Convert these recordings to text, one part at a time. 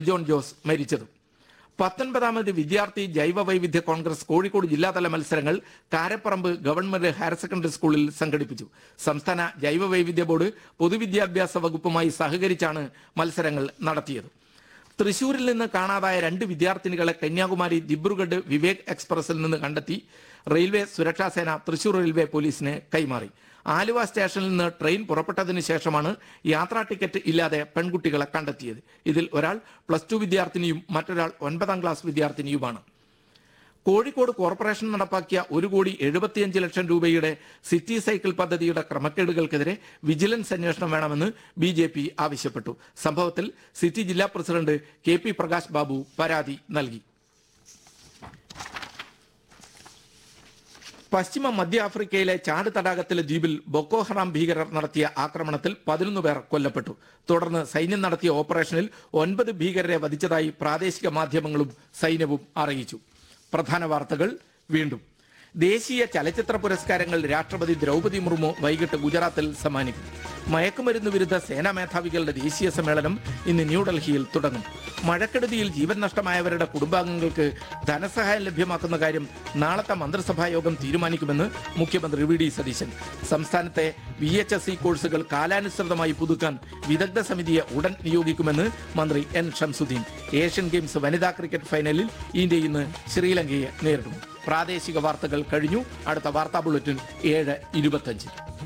John Jose മരിച്ചത് പത്തൊൻപതാമത് വിദ്യാർത്ഥി ജൈവ വൈവിധ്യ കോൺഗ്രസ് കോഴിക്കോട് ജില്ലാതല മത്സരങ്ങൾ കാരപ്പറമ്പ് ഗവൺമെന്റ് ഹയർ സെക്കൻഡറി സ്കൂളിൽ സംഘടിപ്പിച്ചു സംസ്ഥാന ജൈവ വൈവിധ്യ ബോർഡ് പൊതുവിദ്യാഭ്യാസ വകുപ്പുമായി സഹകരിച്ചാണ് മത്സരങ്ങൾ നടത്തിയത് തൃശൂരിൽ നിന്ന് കാണാതായ രണ്ട് വിദ്യാർത്ഥിനികളെ കന്യാകുമാരി ദിബ്രുഗഡ് വിവേക് എക്സ്പ്രസിൽ നിന്ന് കണ്ടെത്തി റെയിൽവേ സുരക്ഷാ സേന തൃശൂർ റെയിൽവേ പോലീസിന് കൈമാറി ആലുവ സ്റ്റേഷനിൽ നിന്ന് ട്രെയിൻ പുറപ്പെട്ടതിന് ശേഷമാണ് യാത്രാ ടിക്കറ്റ് ഇല്ലാതെ പെൺകുട്ടികളെ കണ്ടെത്തിയത് ഇതിൽ ഒരാൾ പ്ലസ് ടു വിദ്യാർത്ഥിനിയും മറ്റൊരാൾ ഒൻപതാം ക്ലാസ് വിദ്യാർത്ഥിനിയുമാണ് കോഴിക്കോട് കോർപ്പറേഷൻ നടപ്പാക്കിയ ഒരു കോടി എഴുപത്തിയഞ്ച് ലക്ഷം രൂപയുടെ സിറ്റി സൈക്കിൾ പദ്ധതിയുടെ ക്രമക്കേടുകൾക്കെതിരെ വിജിലൻസ് അന്വേഷണം വേണമെന്ന് ബി ജെ പി ആവശ്യപ്പെട്ടു സംഭവത്തിൽ സിറ്റി ജില്ലാ president K P Prakash Babu പരാതി നൽകി പശ്ചിമ മധ്യ ആഫ്രിക്കയിലെ ചാട് തടാകത്തിലെ ദ്വീപിൽ ബൊക്കോ ഹറാം ഭീകരർ നടത്തിയ ആക്രമണത്തിൽ പതിനൊന്ന് പേർ കൊല്ലപ്പെട്ടു തുടർന്ന് സൈന്യം നടത്തിയ ഓപ്പറേഷനിൽ ഒൻപത് ഭീകരരെ വധിച്ചതായി പ്രാദേശിക മാധ്യമങ്ങളും സൈന്യവും അറിയിച്ചു പ്രധാന വാർത്തകൾ വീണ്ടും ദേശീയ ചലച്ചിത്ര പുരസ്കാരങ്ങൾ രാഷ്ട്രപതി ദ്രൗപദി മുർമു വൈകിട്ട് ഗുജറാത്തിൽ സമ്മാനിക്കും മയക്കുമരുന്ന് വിരുദ്ധ സേനാ മേധാവികളുടെ ദേശീയ സമ്മേളനം ഇന്ന് ന്യൂഡൽഹിയിൽ തുടങ്ങും മഴക്കെടുതിയിൽ ജീവൻ നഷ്ടമായവരുടെ കുടുംബാംഗങ്ങൾക്ക് ധനസഹായം ലഭ്യമാക്കുന്ന കാര്യം നാളത്തെ മന്ത്രിസഭാ യോഗം തീരുമാനിക്കുമെന്ന് മുഖ്യമന്ത്രി വി ഡി സതീശൻ സംസ്ഥാനത്തെ വി എച്ച് എസ് സി കോഴ്സുകൾ കാലാനുസൃതമായി പുതുക്കാൻ വിദഗ്ധ സമിതിയെ ഉടൻ നിയോഗിക്കുമെന്ന് മന്ത്രി എൻ ഷംസുദ്ദീൻ ഏഷ്യൻ ഗെയിംസ് വനിതാ ക്രിക്കറ്റ് ഫൈനലിൽ ഇന്ത്യ ഇന്ന് ശ്രീലങ്കയെ നേരിടും പ്രാദേശിക വാർത്തകൾ കഴിഞ്ഞു അടുത്ത വാർത്താ ബുള്ളറ്റിൻ ഏഴ് ഇരുപത്തഞ്ച്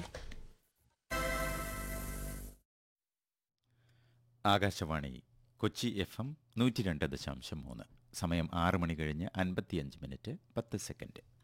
ആകാശവാണി കൊച്ചി എഫ് എം നൂറ്റി രണ്ട് ദശാംശം മൂന്ന് സമയം ആറ് മണി കഴിഞ്ഞ് അൻപത്തിയഞ്ച് മിനിറ്റ് പത്ത് സെക്കൻഡ്